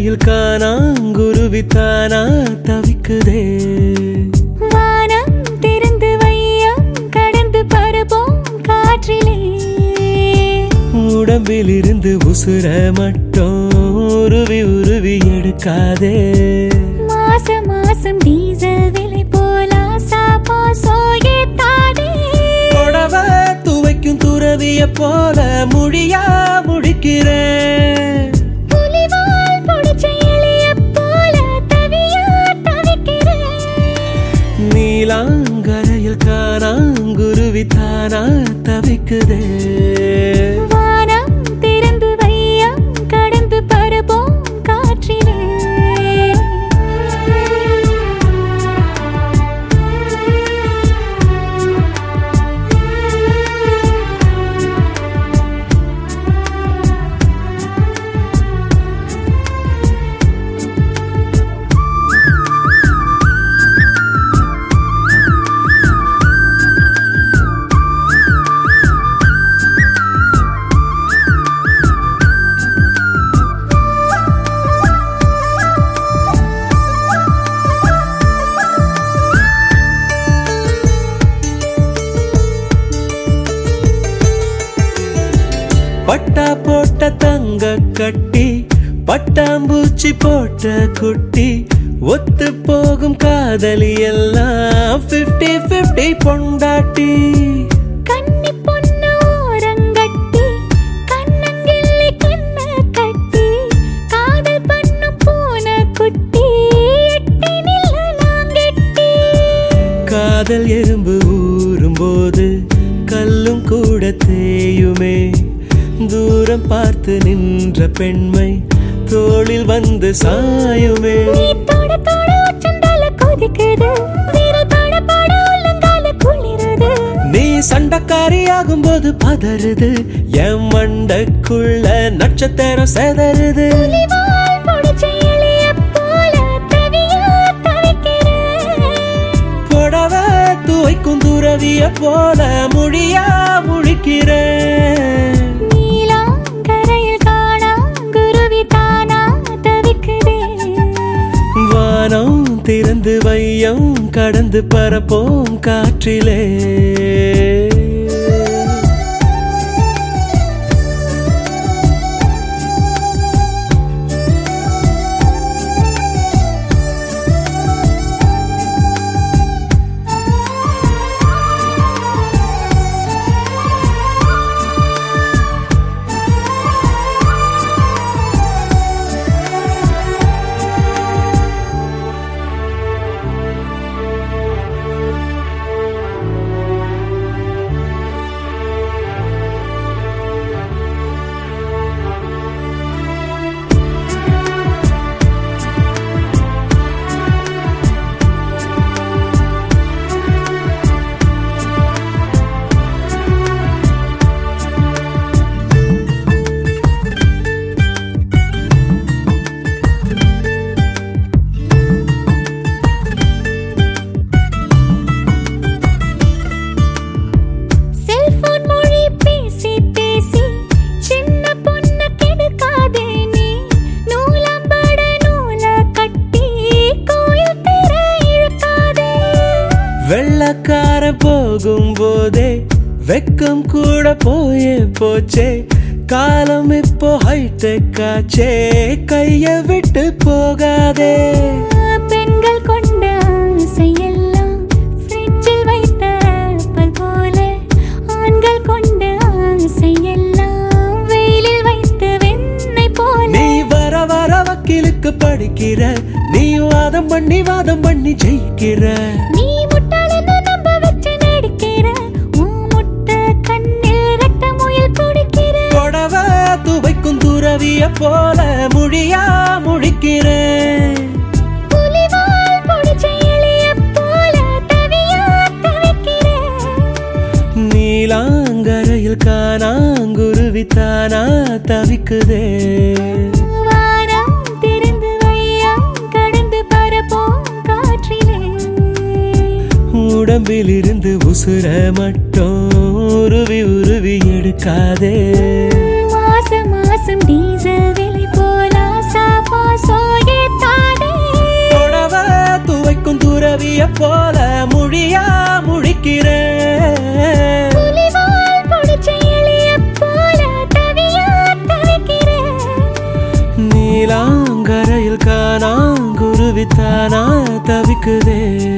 கரையில் காணாங்குருவி தானா தவிக்குதே வானம் திறந்து வையம் கடந்து பரப்போம் காற்றிலே உடம்பில் இருந்து உசுர மட்டும் உருவி உருவி எடுக்காதே மாசம் மாசம் டீசல் விலை போலா சாப்பா சோயே தானே புடவ துவைக்கும் துறவிய போல முடியா முடிக்கிறேன் புலிவால் புடிச்ச எலிய போல தவியா தவிக்கிறேன் நீலாங்கரையில் காணாங்குருவி தானா தவிக்குதே வானம் திறந்து வையம் கடந்து பரப்போம் காற்றிலே பட்டா போட்ட தங்க கட்டி பட்டாம்பூச்சி போட்ட குட்டி ஒத்து போகும் காதலி எல்லாம் 50 50 பொண்டாட்டி கன்னி பொண்ணு ஓரங்கட்டி கண்ணங்கிள்ளி கண்ண கட்டி காதல் பண்ணும் பூனை குட்டி எட்டி நில்லாங்கெட்டி காதல் எறும்பு ஊறும் போது கல்லும் கூட தேயுமே தூரம் பார்த்து நின்ற பெண்மை தோளில் வந்து சாயுமே நீ தொட தொட உச்சந்தால கொதிக்குது விரல் பட பட உள்ளங்கால குளிருது நீ சண்டக்காரி ஆகும்போது பதறுது என் மண்டக்குள்ள நட்சத்திரம் செதறுது புலிவால் புடிச்ச எலிய போல தவியா தவிக்கிறேன் புடவ துவைக்கும் துறவிய போல முடியா முழிக்கிறேன் நீலாங்கரையில் காணா குருவி தானா தவிக்குதே வானம் திறந்து வையம் கடந்து பரப்போம் காற்றிலே செல்போன் மொழி பேசி பேசி சின்ன பொண்ண கெடுக்காதே நீ நூலம்பட நூல கட்டி கோயில் தெர இழுக்காதே வெள்ளக்கார போகும் போதே வெக்கம் கூட போயே போச்சே காலம் இப்போ ஹைடெக் ஆச்சே கைய விட்டு போகாதே பெண்கள் கொண்ட ஆசையெல்லாம் ஃப்ரிட்ஜில் வைத்த ஆப்பிள் போல ஆண்கள் கொண்ட ஆசையெல்லாம் வெயிலில் வைத்த வெண்ணெய் போல நீ வர வர வக்கீலுக்கு படிக்கிற நீ வாதம் பண்ணி வாதம் பண்ணி ஜெயிக்கிற நீ முட்டாளன்னு நம்ப வச்சு நடிக்கிற உன் முட்டை கண்ணில் ரத்த முயல் குடிக்கிற புடவ துவைக்கும் துறவிய போல முடியா முழிக்கிறேன் புலிவால் புடிச்ச எலிய போல தவியா தவிக்கிறேன் நீலாங்கரையில் காணாங்குருவி தானா தவிக்குதே வானம் திறந்து வையம் கடந்து பரப்போம் காற்றிலே உடம்பில் இருந்து உசுர மட்டும் உருவி உருவி எடுக்காதே மாசம் மாசம் டீசல் விலை போல சாப்பா சோ குறவிய போல மொழியா முழிக்கிறேன் புலிவால் புடிச்ச எலிய போல தவியா தவிக்கிறேன் நீலாங்கரையில் காணாங்குருவித்தானா தவிக்குதே